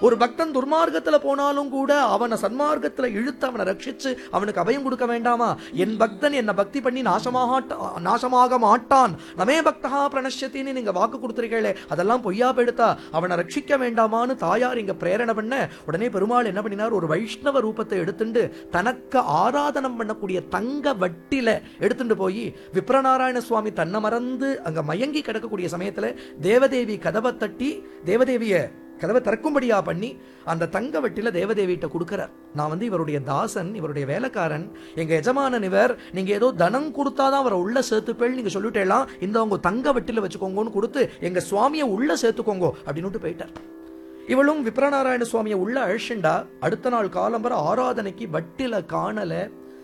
ஒரு பக்தன் துர்மார்க்கத்துல போனாலும் கூட அவனை சன்மார்க்கத்துல இழுத்து அவனை ரட்சிச்சு அவனுக்கு அபயம் கொடுக்க வேண்டாமா என் பக்தன் என்ன பக்தி பண்ணி நாசமாக நாசமாக மாட்டான் நமே பக்தா பிரணஷ்யத்தின்னு நீங்க வாக்கு கொடுத்துருக்கீங்களே அதெல்லாம் பொய்யா பெடுத்தா அவனை ரட்சிக்க வேண்டாமான்னு தாயார் இங்க பிரேரணை பண்ண உடனே பெருமாள் என்ன பண்ணினார் ஒரு வைஷ்ணவ ரூபத்தை எடுத்துண்டு தனக்கு ஆராதனம் பண்ணக்கூடிய தங்க வட்டில எடுத்துட்டு போய் விப்ரநாராயண சுவாமி தன்னை மறந்து அங்க மயங்கி கிடக்கக்கூடிய சமயத்துல தேவதேவி கதவை தட்டி தேவதேவிய கதவை திறக்கும்படியா பண்ணி அந்த தங்க வட்டில தேவதேவிட்ட கொடுக்கிறார் நான் வந்து இவருடைய தாசன் இவருடைய வேலைக்காரன் எங்க எஜமானன் இவர் நீங்க ஏதோ தனம் கொடுத்தாதான் அவரை உள்ள சேர்த்துப்பேள் நீங்க சொல்லிட்டேலாம் இந்த உங்க தங்க வட்டில வச்சுக்கோங்கன்னு கொடுத்து எங்க சுவாமியை உள்ள சேர்த்துக்கோங்க அப்படின்னு போயிட்டார் இவளும் விப்ரநாராயண சுவாமியை உள்ள அழிச்சுண்டா அடுத்த நாள் காலம்பர ஆராதனைக்கு வட்டில காணல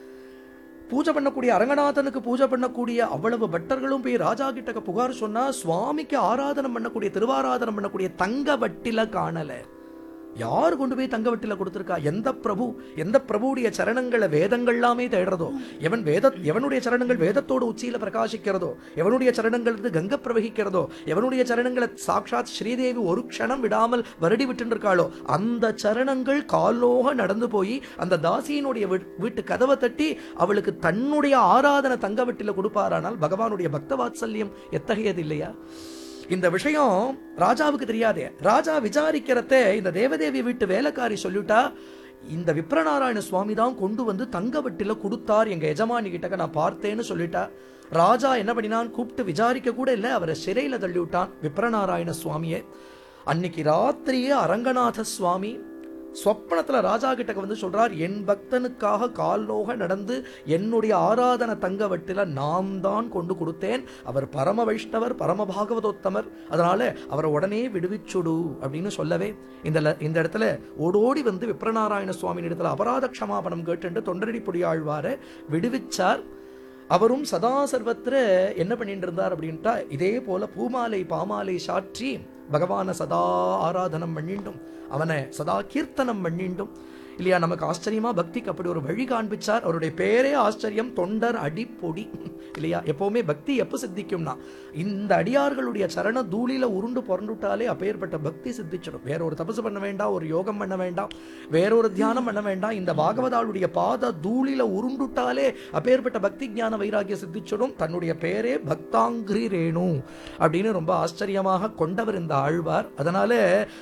பூஜை பண்ணக்கூடிய அரங்கநாதனுக்கு பூஜை பண்ணக்கூடிய அவ்வளவு பட்டர்களும் போய் ராஜா கிட்ட புகார் சொன்னா சுவாமிக்கு ஆராதனம் பண்ணக்கூடிய திருவாராதனம் பண்ணக்கூடிய தங்க வட்டில காணல யார் கொண்டு போய் தங்க வட்டில கொடுத்திருக்கா எந்த பிரபு எந்த பிரபுடைய சரணங்களை வேதங்கள் எல்லாமே தேடுறதோ எவன் வேத எவனுடைய சரணங்கள் வேதத்தோட உச்சியில பிரகாசிக்கிறதோ எவனுடைய சரணங்கள் இருந்து கங்க பிரவகிக்கிறதோ எவனுடைய சரணங்களை சாட்சாத் ஸ்ரீதேவி ஒரு க்ஷணம் விடாமல் வருடி விட்டு இருக்காளோ அந்த சரணங்கள் காலோக நடந்து போய் அந்த தாசியினுடைய வீட்- வீட்டு கதவை தட்டி அவளுக்கு தன்னுடைய ஆராதனை தங்க வட்டில கொடுப்பாரானால் பகவானுடைய பக்த வாத்சல்யம் எத்தகையது இல்லையா இந்த விஷயம் ராஜாவுக்கு தெரியாதே ராஜா விசாரிக்கிறத இந்த தேவதேவி வீட்டு வேலைக்காரி சொல்லிட்டா இந்த விப்ரநாராயண சுவாமி தான் கொண்டு வந்து தங்க வட்டில கொடுத்தார் எங்க எஜமானி கிட்டக்க நான் பார்த்தேன்னு சொல்லிட்டா ராஜா என்ன பண்ணினான் கூப்பிட்டு விசாரிக்க கூட இல்லை அவரை சிறையில தள்ளி விட்டான் விப்ரநாராயண சுவாமியை அன்னைக்கு ராத்திரியே அரங்கநாத சுவாமி சொப்பனத்துல ராஜா கிட்ட வந்து சொல்றார் என் பக்தனுக்காக கால்நோக நடந்து என்னுடைய ஆராதன தங்க வட்டில நாம் தான் கொண்டு கொடுத்தேன் அவர் பரம வைஷ்ணவர் பரம பாகவதோத்தமர் அதனால அவரை உடனே விடுவிச்சுடு அப்படின்னு சொல்லவே இந்த ல- இந்த இடத்துல ஓடோடி வந்து விப்ரநாராயண சுவாமி இடத்துல அபராத க்ஷமாபணம் கேட்டு தொண்டரடி பொடியாழ்வார விடுவிச்சார் அவரும் சதா சர்வத்திர என்ன பண்ணிட்டு இருந்தார் அப்படின்ட்டா இதே போல பூமாலை பாமாலை சாற்றி பகவானை சதா ஆராதனம் பண்ணிண்டும் அவனை சதா கீர்த்தனம் பண்ணிண்டும் இல்லையா நமக்கு ஆச்சரியமா பக்திக்கு அப்படி ஒரு வழி காண்பிச்சார் அவருடைய பேரே ஆச்சரியம் தொண்டர் அடிப்பொடி இல்லையா எப்பவுமே பக்தி எப்ப சித்திக்கும்னா இந்த அடியார்களுடைய சரண தூளில உருண்டு புரண்டுட்டாலே அப்பேற்பட்ட பக்தி சித்திச்சிடும் வேற ஒரு தபசு பண்ண வேண்டாம் ஒரு யோகம் பண்ண வேண்டாம் வேற ஒரு தியானம் பண்ண வேண்டாம் இந்த பாகவதாளுடைய பாத தூளில உருண்டுட்டாலே அப்பேற்பட்ட பக்தி ஞான வைராகிய சித்திச்சிடும் தன்னுடைய பேரே பக்தாங்கிரி ரேணு அப்படின்னு ரொம்ப ஆச்சரியமாக கொண்டவர் இந்த ஆழ்வார் அதனால